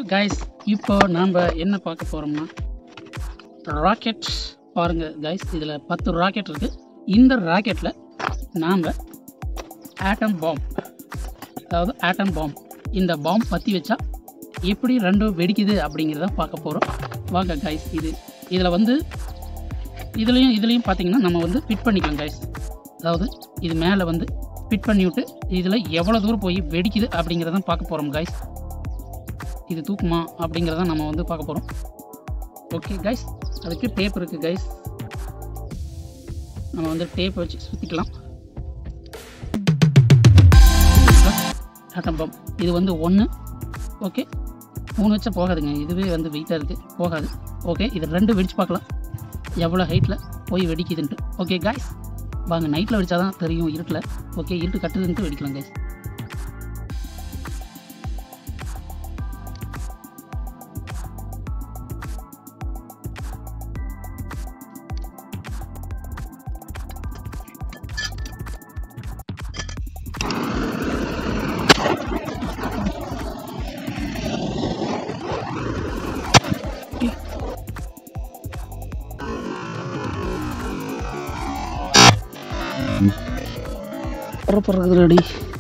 guys இப்போ நாம் என்ன பார்க்க போகிறோம்னா ராக்கெட் பாருங்க கைஸ் இதில் பத்து ராக்கெட் இருக்குது இந்த ராக்கெட்டில் நாம் ஆட்டம் பாம் அதாவது ஆட்டம் பாம் இந்த பாம் பற்றி வச்சா எப்படி ரெண்டும் வெடிக்குது அப்படிங்கிறத பார்க்க போகிறோம் வாங்க கைஸ் இது இதில் வந்து இதுலேயும் இதுலேயும் பார்த்தீங்கன்னா நம்ம வந்து ஃபிட் பண்ணிக்கலாம் கைஸ் அதாவது இது மேலே வந்து ஃபிட் பண்ணி விட்டு இதில் எவ்வளோ தூரம் போய் வெடிக்குது அப்படிங்கிறத பார்க்க போகிறோம் கைஸ் இது தூக்குமா அப்படிங்கிறத நம்ம வந்து பார்க்க போகிறோம் ஓகே கைஸ் அதுக்கு டேப் இருக்குது கைஸ் நம்ம வந்து டேப் வச்சு சுற்றிக்கலாம் ஆட்டம் பம் இது வந்து ஒன்று ஓகே மூணு வச்சா போகாதுங்க இதுவே வந்து வெயிட்டாக இருக்குது போகாது ஓகே இது ரெண்டு வெடிச்சு பார்க்கலாம் எவ்வளோ ஹைட்டில் போய் வெடிக்குதுன்ட்டு ஓகே காய்ஸ் வாங்க நைட்டில் வெடிச்சா தான் தெரியும் இருட்டில் ஓகே இருட்டு கட்டுதுன்ட்டு வெடிக்கலாம் கைஸ் பரப்புறது ரெடி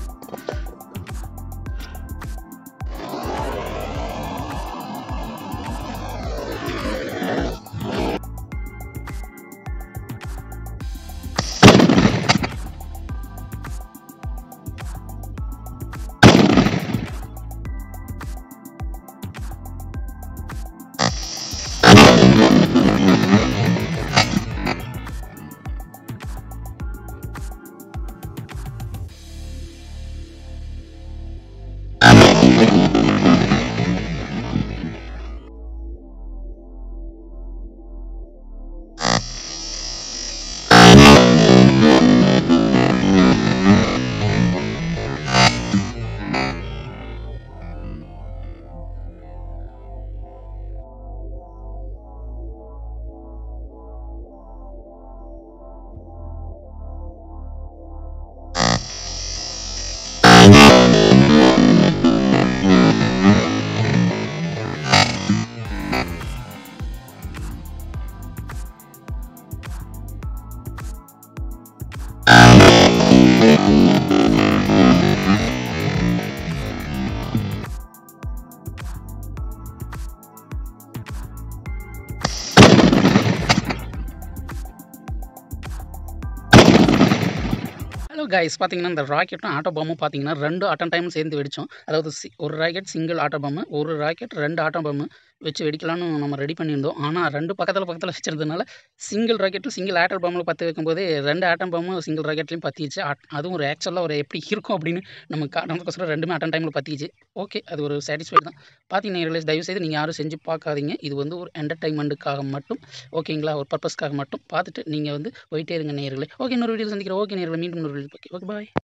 ஹலோ கைஸ் பார்த்தீங்கன்னா இந்த ராக்கெட்டும் ஆட்டோ பாம்பும் பார்த்தீங்கன்னா ரெண்டு அட்டன் டைம் சேர்ந்து வெடித்தோம் அதாவது சி ஒரு ராக்கெட் சிங்கிள் ஆட்டோ பாம்பு ஒரு ராக்கெட் ரெண்டு ஆட்டோ பாம்பு வச்சு வெடிக்கலாம்னு நம்ம ரெடி பண்ணியிருந்தோம் ஆனால் ரெண்டு பக்கத்தில் பக்கத்தில் வச்சிருந்ததுனால சிங்கிள் ராக்கெட்டும் சிங்கிள் ஆட்டோ பாம்பில் பற்ற வைக்கும்போதே ரெண்டு ஆட்டம் பாம்பும் சிங்கிள் ராக்கெட்லையும் பற்றிச்சு அதுவும் ஒரு ஆக்சுவலாக ஒரு எப்படி இருக்கும் அப்படின்னு நம்ம காரணத்துக்கோசரம் ரெண்டுமே அட்டன் டைமில் பற்றிச்சு ஓகே அது ஒரு சாட்டிஸ்ஃபைட் தான் பார்த்தீங்கன்னா ரிலைஸ் தயவு செய்து நீங்கள் யாரும் செஞ்சு பார்க்காதீங்க இது வந்து ஒரு என்டர்டைன்மெண்ட்டுக்காக மட்டும் ஓகேங்களா ஒரு பர்பஸ்க்காக மட்டும் பார்த்துட்டு நீங்கள் வந்து போயிட்டே இருங்க நேர்களே ஓகே இன்னொரு வீடியோ சந்திக்கிறேன் ஓகே நேர்களை மீண்டும் இன்னொரு வீடியோ ஓகே ஓகே பாய்